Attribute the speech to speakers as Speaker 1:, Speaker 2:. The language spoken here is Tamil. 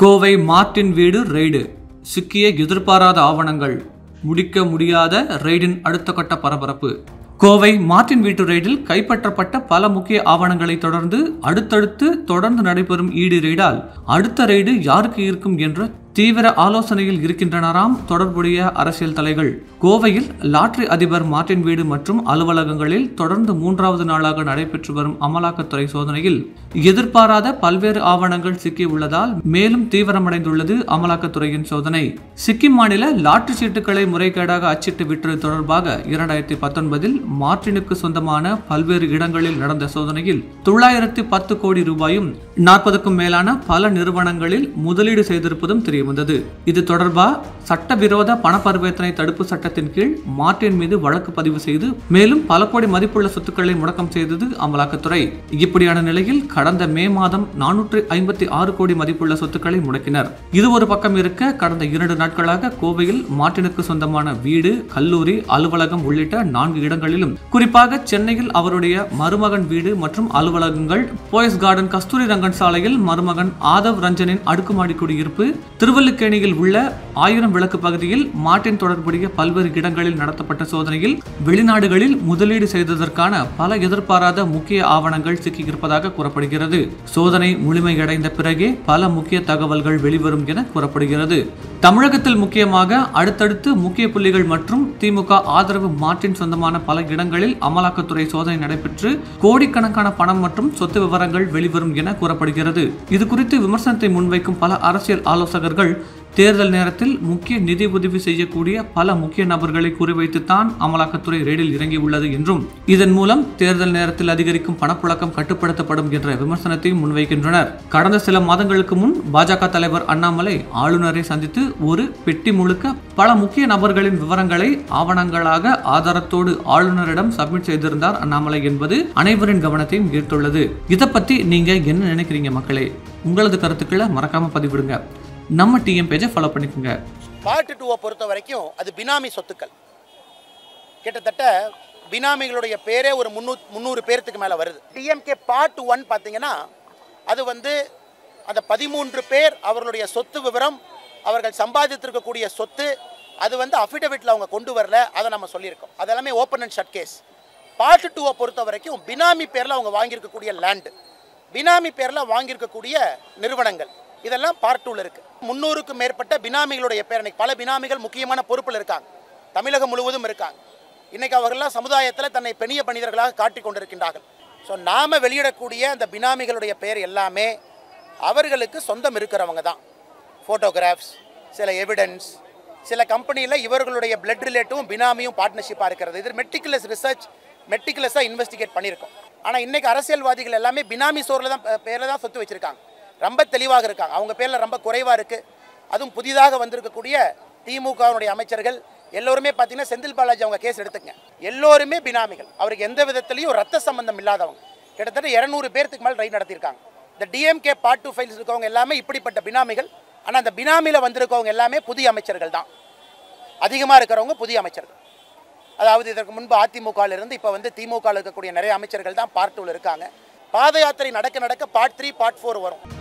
Speaker 1: கோவை மார்ட்டின் வீடு ரெய்டு சிக்கிய எதிர்பாராத ஆவணங்கள் முடிக்க முடியாத ரெய்டின் அடுத்த கட்ட பரபரப்பு கோவை மார்ட்டின் வீட்டு ரெய்டில் கைப்பற்றப்பட்ட பல முக்கிய ஆவணங்களை தொடர்ந்து அடுத்தடுத்து தொடர்ந்து நடைபெறும் ஈடு ரெய்டால் அடுத்த ரெய்டு யாருக்கு இருக்கும் என்ற தீவிர ஆலோசனையில் இருக்கின்றனராம் தொடர்புடைய அரசியல் தலைகள் கோவையில் லாட்டரி அதிபர் மார்ட்டின் வீடு மற்றும் அலுவலகங்களில் தொடர்ந்து மூன்றாவது நாளாக நடைபெற்று வரும் அமலாக்கத்துறை சோதனையில் எதிர்பாராத பல்வேறு ஆவணங்கள் சிக்கியுள்ளதால் மேலும் தீவிரமடைந்துள்ளது அமலாக்கத்துறையின் சோதனை சிக்கிம் மாநில லாட்டரி சீட்டுகளை முறைகேடாக அச்சிட்டு விட்டது தொடர்பாக இரண்டாயிரத்தி பத்தொன்பதில் மார்ட்டினுக்கு சொந்தமான பல்வேறு இடங்களில் நடந்த சோதனையில் தொள்ளாயிரத்தி பத்து கோடி ரூபாயும் நாற்பதுக்கும் மேலான பல நிறுவனங்களில் முதலீடு செய்திருப்பதும் தெரியவந்தது இது தொடர்பா சட்டவிரோத பண பரிவர்த்தனை தடுப்பு சட்டத்தின் கீழ் மார்ட்டின் மீது வழக்கு பதிவு செய்து மேலும் பல கோடி மதிப்புள்ள சொத்துக்களை முடக்கம் செய்தது அமலாக்கத்துறை இப்படியான நிலையில் கடந்த மே மாதம் நானூற்று ஐம்பத்தி ஆறு கோடி மதிப்புள்ள சொத்துக்களை முடக்கினர் இது ஒரு பக்கம் இருக்க கடந்த இரண்டு நாட்களாக கோவையில் மார்ட்டினுக்கு சொந்தமான வீடு கல்லூரி அலுவலகம் உள்ளிட்ட நான்கு இடங்களிலும் குறிப்பாக சென்னையில் அவருடைய மருமகன் வீடு மற்றும் அலுவலகங்கள் போயஸ் கார்டன் கஸ்தூரி ரங்கன் சாலையில் மருமகன் ஆதவ் ரஞ்சனின் அடுக்குமாடி குடியிருப்பு திருவல்லிக்கேணியில் உள்ள ஆயிரம் விளக்கு பகுதியில் மார்ட்டின் தொடர்புடைய பல்வேறு இடங்களில் நடத்தப்பட்ட சோதனையில் வெளிநாடுகளில் முதலீடு செய்ததற்கான பல எதிர்பாராத முக்கிய ஆவணங்கள் சிக்கியிருப்பதாக கூறப்படுகிறது சோதனை முழுமையடைந்த பிறகே பல முக்கிய தகவல்கள் வெளிவரும் என கூறப்படுகிறது தமிழகத்தில் முக்கியமாக அடுத்தடுத்து முக்கிய புள்ளிகள் மற்றும் திமுக ஆதரவு மார்ட்டின் சொந்தமான பல இடங்களில் அமலாக்கத்துறை சோதனை நடைபெற்று கோடிக்கணக்கான பணம் மற்றும் சொத்து விவரங்கள் வெளிவரும் என கூறப்படுகிறது இது குறித்து விமர்சனத்தை முன்வைக்கும் பல அரசியல் ஆலோசகர்கள் தேர்தல் நேரத்தில் முக்கிய நிதி உதவி செய்யக்கூடிய பல முக்கிய நபர்களை குறிவைத்துத்தான் அமலாக்கத்துறை ரெய்டில் இறங்கியுள்ளது என்றும் இதன் மூலம் தேர்தல் நேரத்தில் அதிகரிக்கும் பணப்புழக்கம் கட்டுப்படுத்தப்படும் என்ற விமர்சனத்தையும் முன்வைக்கின்றனர் கடந்த சில மாதங்களுக்கு முன் பாஜக தலைவர் அண்ணாமலை ஆளுநரை சந்தித்து ஒரு பெட்டி முழுக்க பல முக்கிய நபர்களின் விவரங்களை ஆவணங்களாக ஆதாரத்தோடு ஆளுநரிடம் சப்மிட் செய்திருந்தார் அண்ணாமலை என்பது அனைவரின் கவனத்தையும் ஈர்த்துள்ளது இதை பத்தி நீங்க என்ன நினைக்கிறீங்க மக்களே உங்களது கருத்துக்களை மறக்காம பதிவிடுங்க நம்ம டிஎம் பேஜை ஃபாலோ பண்ணிக்கோங்க
Speaker 2: பார்ட் டூவை பொறுத்த வரைக்கும் அது பினாமி சொத்துக்கள் கிட்டத்தட்ட பினாமிகளுடைய பேரே ஒரு முந்நூ முந்நூறு பேர்த்துக்கு மேலே வருது டிஎம்கே பார்ட் ஒன் பார்த்தீங்கன்னா அது வந்து அந்த பதிமூன்று பேர் அவர்களுடைய சொத்து விவரம் அவர்கள் சம்பாதித்திருக்கக்கூடிய சொத்து அது வந்து அஃபிடவிட்டில் அவங்க கொண்டு வரல அதை நம்ம சொல்லியிருக்கோம் அது எல்லாமே open and shut case part டூவை பொறுத்த வரைக்கும் பினாமி பேரில் அவங்க வாங்கியிருக்கக்கூடிய லேண்டு பினாமி பேரில் வாங்கியிருக்கக்கூடிய நிறுவனங்கள் இதெல்லாம் பார்ட் டூவில் இருக்குது முந்நூறுக்கும் மேற்பட்ட பினாமிகளுடைய பேர் இன்னைக்கு பல பினாமிகள் முக்கியமான பொறுப்பில் இருக்காங்க தமிழகம் முழுவதும் இருக்காங்க இன்னைக்கு அவர்கள்லாம் சமுதாயத்தில் தன்னை பெரிய மனிதர்களாக காட்டிக் கொண்டிருக்கின்றார்கள் ஸோ நாம் வெளியிடக்கூடிய அந்த பினாமிகளுடைய பேர் எல்லாமே அவர்களுக்கு சொந்தம் இருக்கிறவங்க தான் ஃபோட்டோகிராஃப்ஸ் சில எவிடன்ஸ் சில கம்பெனியில் இவர்களுடைய பிளட் ரிலேட்டிவும் பினாமியும் பார்ட்னர்ஷிப்பாக இருக்கிறது இது மெட்டிகுலஸ் ரிசர்ச் மெட்டிகுலஸாக இன்வெஸ்டிகேட் பண்ணியிருக்கோம் ஆனால் இன்றைக்கி அரசியல்வாதிகள் எல்லாமே பினாமி சோரில் தான் பேரில் தான் சொத்து வச்சுருக்காங்க ரொம்ப தெளிவாக இருக்காங்க அவங்க பேரில் ரொம்ப குறைவாக இருக்குது அதுவும் புதிதாக வந்திருக்கக்கூடிய திமுகவினுடைய அமைச்சர்கள் எல்லோருமே பார்த்தீங்கன்னா செந்தில் பாலாஜி அவங்க கேஸ் எடுத்துங்க எல்லோருமே பினாமிகள் அவருக்கு எந்த விதத்திலையும் ரத்த சம்பந்தம் இல்லாதவங்க கிட்டத்தட்ட இரநூறு பேர்த்துக்கு மேலே ரைட் நடத்தியிருக்காங்க இந்த டிஎம்கே பார்ட் டூ ஃபைல்ஸ் இருக்கவங்க எல்லாமே இப்படிப்பட்ட பினாமிகள் ஆனால் அந்த பினாமியில் வந்திருக்கவங்க எல்லாமே புதிய அமைச்சர்கள் தான் அதிகமாக இருக்கிறவங்க புதிய அமைச்சர்கள் அதாவது இதற்கு முன்பு அதிமுகவில் இருந்து இப்போ வந்து திமுகவில் இருக்கக்கூடிய நிறைய அமைச்சர்கள் தான் பார்ட் டூவில் இருக்காங்க பாத யாத்திரை நடக்க நடக்க பார்ட் த்ரீ பார்ட் ஃபோர் வரும்